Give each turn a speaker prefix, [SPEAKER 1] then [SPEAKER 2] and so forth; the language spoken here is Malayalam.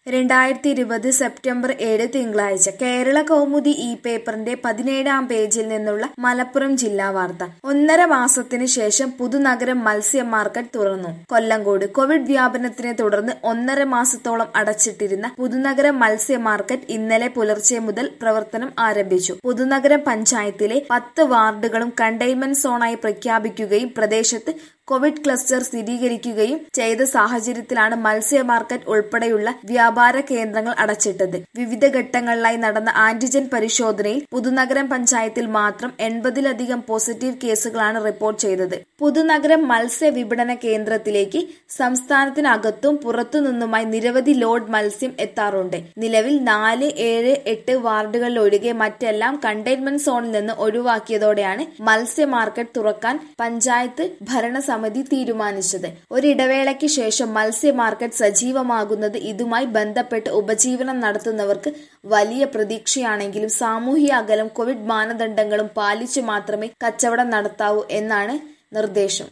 [SPEAKER 1] രണ്ടായിരത്തി ഇരുപത് സെപ്റ്റംബർ ഏഴ് തിങ്കളാഴ്ച കേരള കൗമുദി ഈ പേപ്പറിന്റെ പതിനേഴാം പേജിൽ നിന്നുള്ള മലപ്പുറം ജില്ലാ വാർത്ത ഒന്നര മാസത്തിന് ശേഷം പുതുനഗരം മത്സ്യ മാർക്കറ്റ് തുറന്നു കൊല്ലങ്കോട് കോവിഡ് വ്യാപനത്തിനെ തുടർന്ന് ഒന്നര മാസത്തോളം അടച്ചിട്ടിരുന്ന പുതുനഗരം മത്സ്യ മാർക്കറ്റ് ഇന്നലെ പുലർച്ചെ മുതൽ പ്രവർത്തനം ആരംഭിച്ചു പുതുനഗരം പഞ്ചായത്തിലെ പത്ത് വാർഡുകളും കണ്ടെയ്ൻമെന്റ് സോണായി പ്രഖ്യാപിക്കുകയും പ്രദേശത്ത് കോവിഡ് ക്ലസ്റ്റർ സ്ഥിരീകരിക്കുകയും ചെയ്ത സാഹചര്യത്തിലാണ് മത്സ്യ മാർക്കറ്റ് ഉൾപ്പെടെയുള്ള വ്യാപാര കേന്ദ്രങ്ങൾ അടച്ചിട്ടത് വിവിധ ഘട്ടങ്ങളിലായി നടന്ന ആന്റിജൻ പരിശോധനയിൽ പുതുനഗരം പഞ്ചായത്തിൽ മാത്രം എൺപതിലധികം പോസിറ്റീവ് കേസുകളാണ് റിപ്പോർട്ട് ചെയ്തത് പുതുനഗരം മത്സ്യ വിപണന കേന്ദ്രത്തിലേക്ക് സംസ്ഥാനത്തിനകത്തും പുറത്തുനിന്നുമായി നിരവധി ലോഡ് മത്സ്യം എത്താറുണ്ട് നിലവിൽ നാല് ഏഴ് എട്ട് വാർഡുകളിലൊഴികെ മറ്റെല്ലാം കണ്ടെയ്ൻമെന്റ് സോണിൽ നിന്ന് ഒഴിവാക്കിയതോടെയാണ് മത്സ്യ മാർക്കറ്റ് തുറക്കാൻ പഞ്ചായത്ത് ഭരണസമിതി തീരുമാനിച്ചത് ഒരിടവേളയ്ക്ക് ശേഷം മത്സ്യ മാർക്കറ്റ് സജീവമാകുന്നത് ഇതുമായി ബന്ധപ്പെട്ട് ഉപജീവനം നടത്തുന്നവർക്ക് വലിയ പ്രതീക്ഷയാണെങ്കിലും സാമൂഹ്യ അകലം കോവിഡ് മാനദണ്ഡങ്ങളും പാലിച്ചു മാത്രമേ കച്ചവടം നടത്താവൂ എന്നാണ് നിർദ്ദേശം